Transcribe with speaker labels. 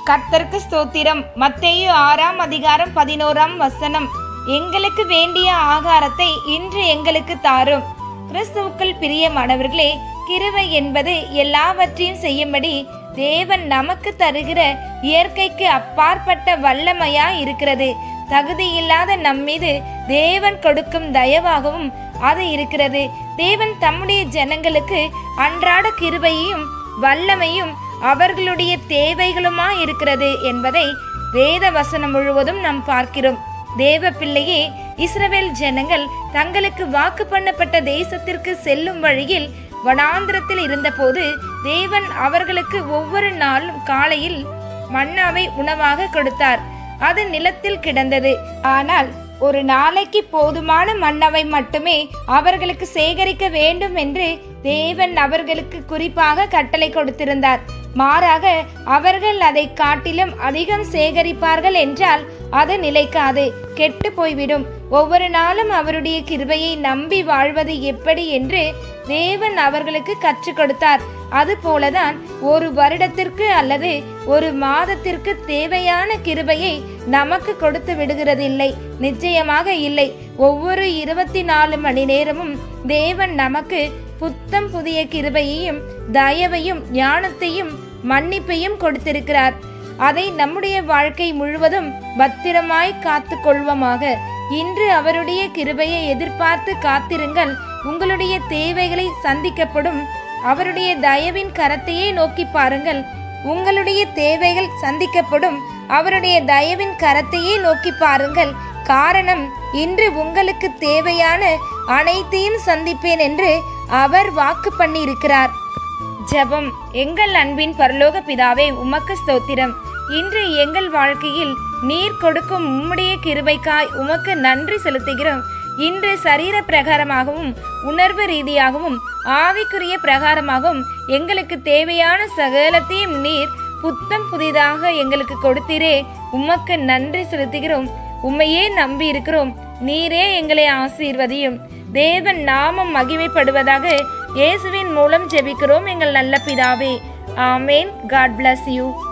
Speaker 1: கர்த்தருக்கு ஸ்தோத்திரம் மத்தேயு ஆறாம் அதிகாரம் பதினோராம் வசனம் எங்களுக்கு வேண்டிய ஆகாரத்தை இன்று எங்களுக்கு தாரும் கிறிஸ்துவுக்குள் பிரியமானவர்களே கிருபை என்பது எல்லாவற்றையும் செய்யும்படி தேவன் நமக்கு தருகிற இயற்கைக்கு அப்பாற்பட்ட வல்லமையா இருக்கிறது தகுதியில்லாத நம்மீது தேவன் கொடுக்கும் தயவாகவும் அது இருக்கிறது தேவன் தம்முடைய ஜனங்களுக்கு அன்றாட கிருபையையும் வல்லமையும் அவர்களுடைய தேவைகளுமா இருக்கிறது என்பதை வேத வசனம் முழுவதும் நாம் பார்க்கிறோம் தேவ பிள்ளையே இஸ்ரவேல் ஜனங்கள் தங்களுக்கு வாக்கு பண்ணப்பட்ட தேசத்திற்கு செல்லும் வழியில் வனாந்திரத்தில் இருந்தபோது தேவன் அவர்களுக்கு ஒவ்வொரு நாளும் காலையில் மன்னாவை உணவாக கொடுத்தார் அது நிலத்தில் கிடந்தது ஆனால் ஒரு நாளைக்கு போதுமான மன்னவை மட்டுமே அவர்களுக்கு சேகரிக்க வேண்டும் என்று தேவன் அவர்களுக்கு குறிப்பாக கட்டளை கொடுத்திருந்தார் மாறாக அவர்கள் அதை காட்டிலும் அதிகம் சேகரிப்பார்கள் என்றால் அது நிலைக்காது கெட்டு போய்விடும் ஒவ்வொரு நாளும் அவருடைய கிருபையை நம்பி வாழ்வது எப்படி என்று தேவன் அவர்களுக்கு கற்றுக் கொடுத்தார் அதுபோலதான் ஒரு வருடத்திற்கு அல்லது ஒரு மாதத்திற்கு தேவையான கிருபையை நமக்கு கொடுத்து விடுகிறதில்லை நிச்சயமாக இல்லை ஒவ்வொரு இருபத்தி நாலு மணி நேரமும் தேவன் நமக்கு புத்தம் புதிய கிருபையையும் தயவையும் ஞானத்தையும் மன்னிப்பையும் கொடுத்திருக்கிறார் அதை நம்முடைய வாழ்க்கை முழுவதும் பத்திரமாய் காத்து கொள்வோமாக இன்று அவருடைய கிருபையை எதிர்பார்த்து காத்திருங்கள் உங்களுடைய தேவைகளை சந்திக்கப்படும் அவருடைய தயவின் கரத்தையே நோக்கி பாருங்கள் உங்களுடைய தேவைகள் சந்திக்கப்படும் அவருடைய தயவின் கரத்தையே நோக்கி பாருங்கள் காரணம் இன்று உங்களுக்கு தேவையான அனைத்தையும் சந்திப்பேன் என்று அவர் வாக்கு பண்ணியிருக்கிறார் ஜெபம் எங்கள் அன்பின் பரலோக பிதாவே உமக்கு ஸ்தோத்திரம் இன்று எங்கள் வாழ்க்கையில் நீர் கொடுக்கும் உம்முடைய கிருபைக்காய் உமக்கு நன்றி செலுத்துகிறோம் இன்று சரீர பிரகாரமாகவும் உணர்வு ரீதியாகவும் ஆவிக்குரிய பிரகாரமாகவும் எங்களுக்கு தேவையான சகலத்தையும் நீர் புத்தம் புதிதாக எங்களுக்கு கொடுத்தீரே உமக்கு நன்றி செலுத்துகிறோம் உம்மையே நம்பி இருக்கிறோம் நீரே எங்களை ஆசீர்வதியும் தேவன் நாமம் மகிமைப்படுவதாக இயேசுவின் மூலம் ஜெபிக்கிறோம் எங்கள் நல்ல பிதாவே ஆமேன் காட் bless யூ